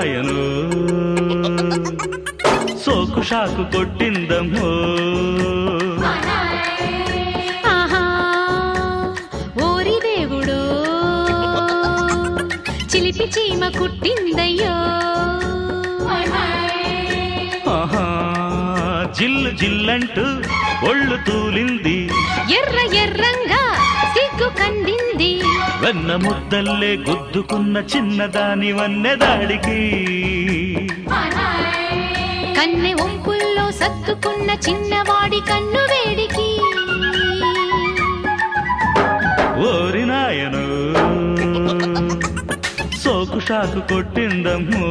నాయను సోకు షాకు కొట్టిందమ్మో ఆహా ఓరి దేవుడో చిలిపి చీమ కుట్టిందయ్యో ఆహా జిల్లు జిల్లంటూ ఒళ్ళు తూలింది ఎర్ర ఎర్రంగా సిగ్గు కందింది వెన్న ముద్దల్లే గుద్దుకున్న చిన్నదాని వన్నెదాడికి కన్నె ఒంపుల్లో సత్తుకున్న చిన్నవాడి కన్ను వేడికి ఓరి నాయను సోకు షాకు కొట్టిందమ్మో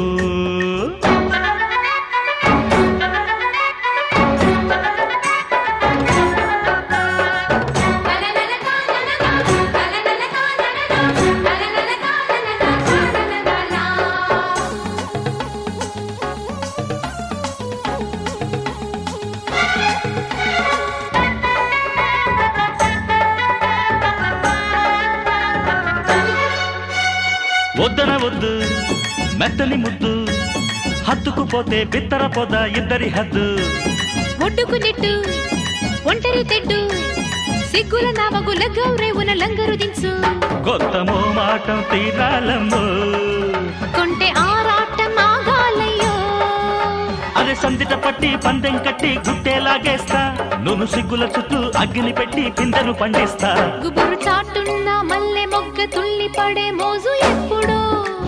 వద్దన వద్దు మెత్తని ముద్దు హత్తుకుపోతే బిత్తర పొద ఇద్దరి హద్దు ఒడ్డుకు నెట్టు ఒంటరి తెడ్డు సిగ్గుల నావగుల గౌరేవున లంగరు దించు కొత్త మోమాటం తీరాలమ్మో కొంటె ఆరాటం ఆగాలయ్యో అదే సందిట పట్టి పందెం కట్టి గుట్టేలాగేస్తా నును సిగ్గుల చుట్టూ అగ్గిని పెట్టి పిందెను పండిస్తా గుబురు చాటున్న మల్లె మొగ్గ తుల్లి పడే మోజు ఎప్పుడో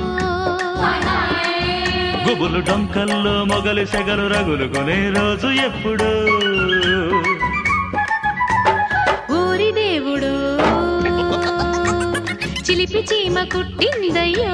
గుబులు డొంకల్లో మొగలి సెగలు రగులుకునే రోజు ఎప్పుడు ఊరి దేవుడు చిలిపి చీమ కుట్టిందయ్యో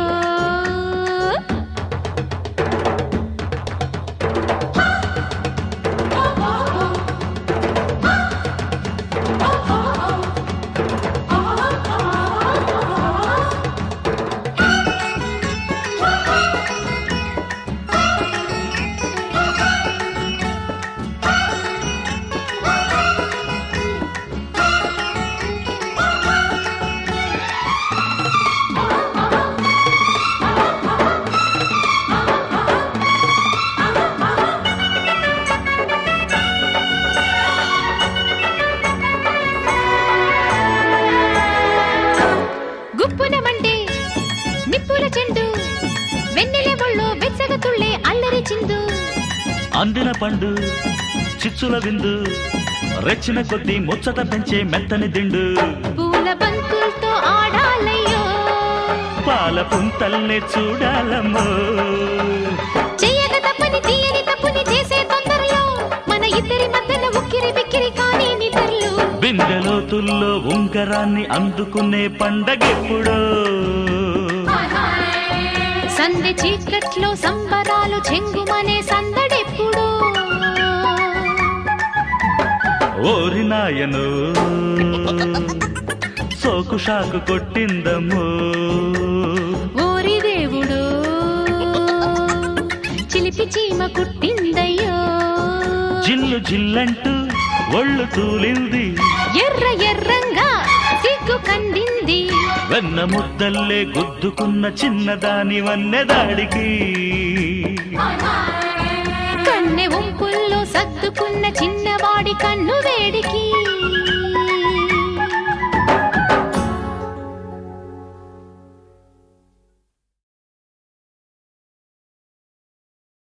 గుప్పునమంటే నిప్పుల చెండు వెన్నెల ఒళ్ళో వెచ్చగ తుళ్ళే అల్లరి చిందు అందిన పండు చిచ్చుల విందు రెచ్చిన కొద్దీ ముచ్చట పెంచే మెత్తని దిండు పూల బంతులతో ఆడాలయ్యో పాల పుంతల్నే చూడాలమ్మో చెయ్యక తప్పని తీయని తప్పుని చేసే తొందరలో మన ఇద్దరి మధ్యన ఉక్కిరి బిక్కిరి కానీ నిద్రలు బిందెలోతుల్లో ఉంగరాన్ని అందుకునే పండగెప్పుడో సందె చీకట్లో సంబరాలు చెంగుమనే సందడెప్పుడో ఓరి నాయను సోకు షాకు కొట్టిందమ్మో ఓరి దేవుడు చిలిపి చీమ కుట్టిందయ్యో జిల్లు జిల్లంటూ ఒళ్ళు తూలింది ఎర్ర ఎర్రంగా సిగ్గు కందింది వెన్న ముద్దల్లే గుద్దుకున్న చిన్నదాని వన్నెదాడికి కన్నె వంపుల్లో సర్దుకున్న చిన్నవాడి కన్ను వేడికి